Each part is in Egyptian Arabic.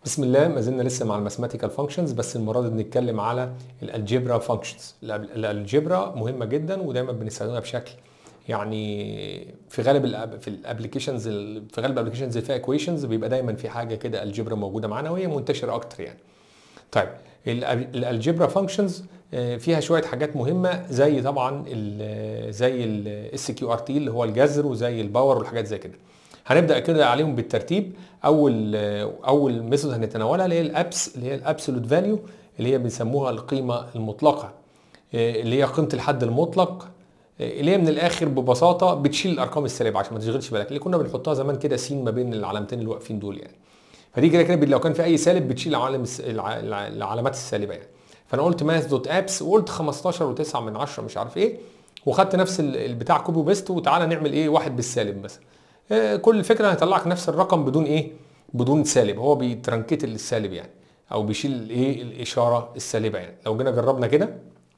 بسم الله ما زلنا لسه مع الماثيماتيكال فانكشنز بس المره دي بنتكلم على الالجبرا فانكشنز الالجبرا مهمه جدا ودايما بنستخدمها بشكل يعني في غالب الأب في الابلكيشنز في غالب الابلكيشنز اللي فيها ايكويشنز بيبقى دايما في حاجه كده الجبرا موجوده معانا وهي منتشره اكتر يعني طيب الالجبرا فانكشنز فيها شويه حاجات مهمه زي طبعا ال زي الاس كيو ار تي اللي هو الجذر وزي الباور والحاجات زي كده هنبدا كده عليهم بالترتيب اول اول ميثود هنتناولها اللي هي الابس اللي هي الابسولوت فاليو اللي هي بنسموها القيمه المطلقه اللي هي قيمه الحد المطلق اللي هي من الاخر ببساطه بتشيل الارقام السالبه عشان ما تشغلش بالك اللي كنا بنحطها زمان كده س ما بين العلامتين اللي واقفين دول يعني فدي كده كده لو كان في اي سالب بتشيل العالم العلامات السالبه يعني فانا قلت ماث دوت ابس وقلت 15 و9 من 10 مش عارف ايه وخدت نفس البتاع كوبي وبيست وتعالى نعمل ايه واحد بالسالب مثلا كل الفكره هيطلع لك نفس الرقم بدون ايه بدون سالب هو بيترنكت السالب يعني او بيشيل الايه الاشاره السالبه يعني لو جينا جربنا كده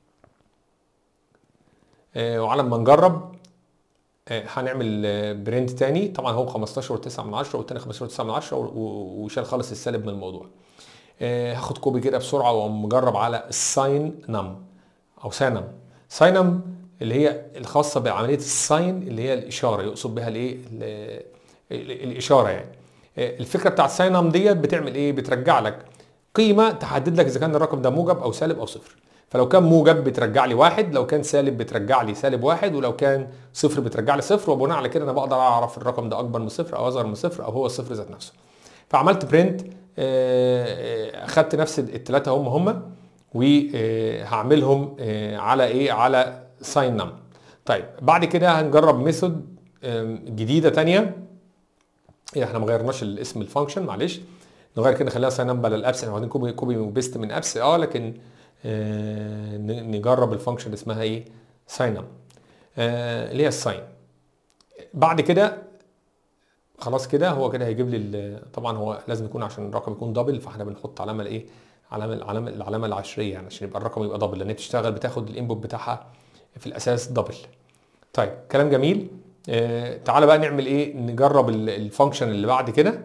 وعلى ما نجرب هنعمل برنت تاني طبعا هو 15 و9 من 10 والتاني 15 و9 من 10 وشال خالص السالب من الموضوع هاخد كوبي كده بسرعه واقوم مجرب على الساين نم او ساينم ساينم اللي هي الخاصه بعمليه الساين اللي هي الاشاره يقصد بها الايه الاشاره يعني الفكره بتاعت ساينم ديت بتعمل ايه بترجع لك قيمه تحدد لك اذا كان الرقم ده موجب او سالب او صفر فلو كان موجب بترجع لي واحد لو كان سالب بترجع لي سالب واحد ولو كان صفر بترجع لي صفر وبناء على كده انا بقدر اعرف الرقم ده اكبر من صفر او اصغر من صفر او هو الصفر ذات نفسه فعملت برنت اخدت نفس الثلاثه هم هم وهعملهم على ايه على ساين نم طيب بعد كده هنجرب ميثود جديده ثانيه احنا ما غيرناش الاسم الفانكشن معلش نغير كده نخليها ساين نم بدل الابس احنا واخدين كوبي كوبي وبيست من ابس اه لكن آه نجرب الفانكشن اللي اسمها ايه ساين نم آه اللي هي الساين بعد كده خلاص كده هو كده هيجيب لي طبعا هو لازم يكون عشان الرقم يكون دبل فاحنا بنحط علامه الايه علامه العلامه العلامه العشريه يعني عشان يبقى الرقم يبقى دبل لان هي بتشتغل بتاخد الانبوت بتاعها في الاساس دبل طيب كلام جميل آه تعالى بقى نعمل ايه نجرب الفانكشن اللي بعد كده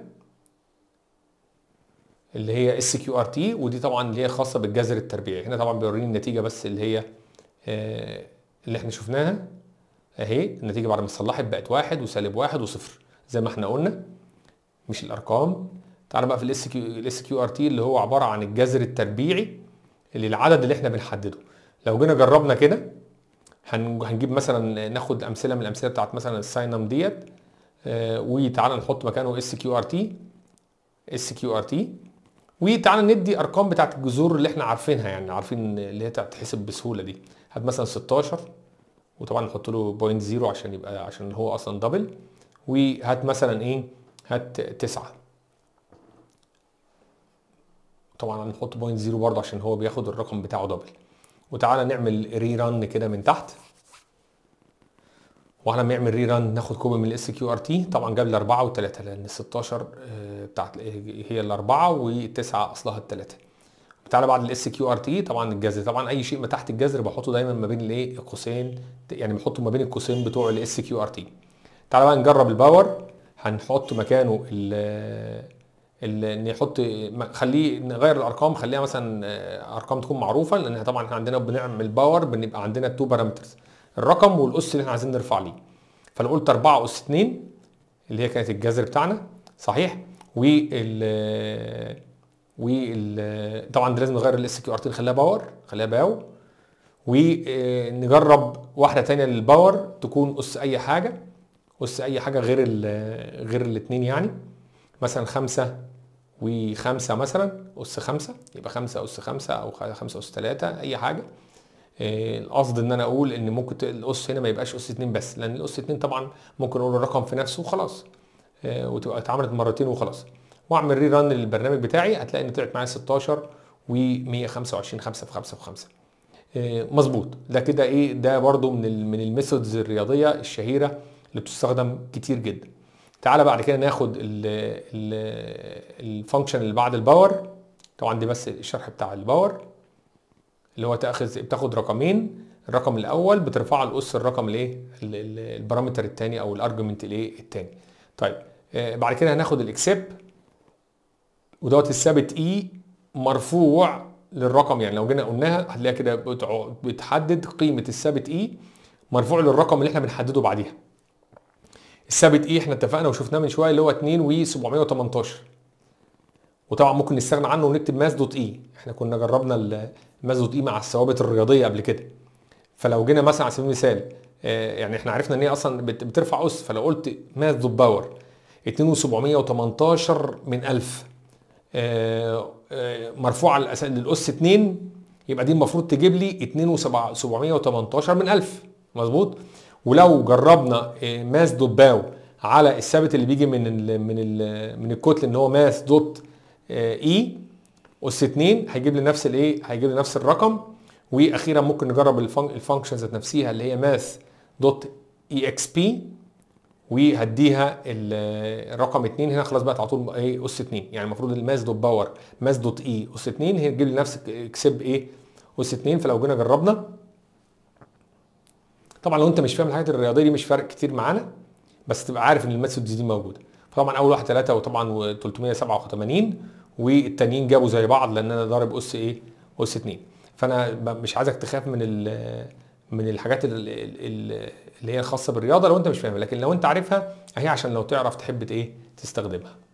اللي هي اس كيو ار تي ودي طبعا اللي هي خاصه بالجذر التربيعي هنا طبعا بيوريني النتيجه بس اللي هي آه اللي احنا شفناها اهي النتيجه بعد ما اتصلحت بقت واحد وسالب واحد وصفر زي ما احنا قلنا مش الارقام تعالى بقى في الاس كيو الاس كيو ار تي اللي هو عباره عن الجذر التربيعي اللي العدد اللي احنا بنحدده لو جينا جربنا كده هنجيب مثلا ناخد امثله من الامثله بتاعت مثلا الساينم ديت آه وتعالى نحط مكانه اس كيو ار تي اس كيو ار تي وتعالى ندي ارقام بتاعت الجذور اللي احنا عارفينها يعني عارفين اللي هي تتحسب بسهوله دي هات مثلا 16 وطبعا نحط له بوينت زيرو عشان يبقى عشان هو اصلا دبل وهات مثلا ايه هات 9 طبعا هنحط بوينت زيرو برضه عشان هو بياخد الرقم بتاعه دبل وتعالى نعمل ري ران كده من تحت وعلى ما يعمل ري ران ناخد كوبي من الاس كيو ار تي طبعا جاب لي 4 و3 لان ال 16 بتاعت هي الاربعه والتسعه اصلها الثلاثه تعالى بعد الاس كيو ار تي طبعا الجذر طبعا اي شيء ما تحت الجذر بحطه دايما ما بين الايه القوسين يعني بحطه ما بين القوسين بتوع الاس كيو ار تي تعالى بقى نجرب الباور هنحط مكانه ال نحط خليه نغير الارقام خليها مثلا ارقام تكون معروفه لان طبعا احنا عندنا بنعمل باور بنبقى عندنا التو بارامترز الرقم والاس اللي احنا عايزين نرفع ليه فلو قلت 4 اس 2 اللي هي كانت الجذر بتاعنا صحيح وال وال طبعا لازم نغير الاس كيو ار تي نخليها باور نخليها باو ونجرب واحده ثانيه للباور تكون اس اي حاجه اس اي حاجه غير ال غير الاثنين يعني مثلا خمسة وخمسة مثلا أس خمسة يبقى خمسة أس خمسة أو خمسة أس تلاتة أي حاجة القصد ان انا اقول ان ممكن الاس هنا ما يبقاش اس 2 بس لان الاس 2 طبعا ممكن اقول الرقم في نفسه وخلاص وتبقى اتعملت مرتين وخلاص واعمل ري ران للبرنامج بتاعي هتلاقي ان طلعت معايا 16 و125 5 في 5 في 5 مظبوط ده كده ايه ده برده من من الميثودز الرياضيه الشهيره اللي بتستخدم كتير جدا تعالى بعد كده ناخد الفانكشن اللي بعد الباور طبعا دي بس الشرح بتاع الباور اللي هو تاخذ بتاخد رقمين الرقم الاول بترفعه لاس الرقم الايه البارامتر الثاني او الارجيومنت الايه الثاني طيب آه بعد كده هناخد الاكسب ودوت الثابت اي مرفوع للرقم يعني لو جينا قلناها هتلاقيها كده بتع- بتحدد قيمه الثابت اي مرفوع للرقم اللي احنا بنحدده بعديها الثابت اي احنا اتفقنا وشفناه من شويه اللي هو 2 و 718 وطبعا ممكن نستغنى عنه ونكتب ماس دوت اي احنا كنا جربنا ال- الماس دوت اي مع الثوابت الرياضيه قبل كده فلو جينا مثلا على سبيل المثال آه، يعني احنا عرفنا ان هي اصلا بت- بترفع اس فلو قلت ماس دوت باور 2718 من 1000 آه، آه، مرفوعه للأس- للاس 2 يبقى دي المفروض تجيب لي 2718 من 1000 مظبوط ولو جربنا آه، ماس دوت باو على الثابت اللي بيجي من ال من ال من الكتل ان هو ماس دوت آه، اي اس 2 هيجيب لي نفس الايه هيجيب لي نفس الرقم واخيرا ممكن نجرب الفانكشنز ذات نفسها اللي هي ماث دوت اي اكس بي وهديها ال- الرقم 2 هنا خلاص بقت على طول ايه اس 2 يعني المفروض الماس دوت باور ماس دوت اي اس 2 هي تجيب لي نفس اكسب ايه اس 2 فلو جينا جربنا طبعا لو انت مش فاهم الحاجات الرياضيه دي مش فارق كتير معانا بس تبقى عارف ان الميثودز دي موجوده فطبعا اول واحد 3 وطبعا 387 والتانيين جابوا زي بعض لان انا ضارب اس ايه اس 2 فانا ب- مش عايزك تخاف من ال من الحاجات ال- ال- ال- اللي هي خاصه بالرياضه لو انت مش فاهمها لكن لو انت عارفها اهي عشان لو تعرف تحب ايه تستخدمها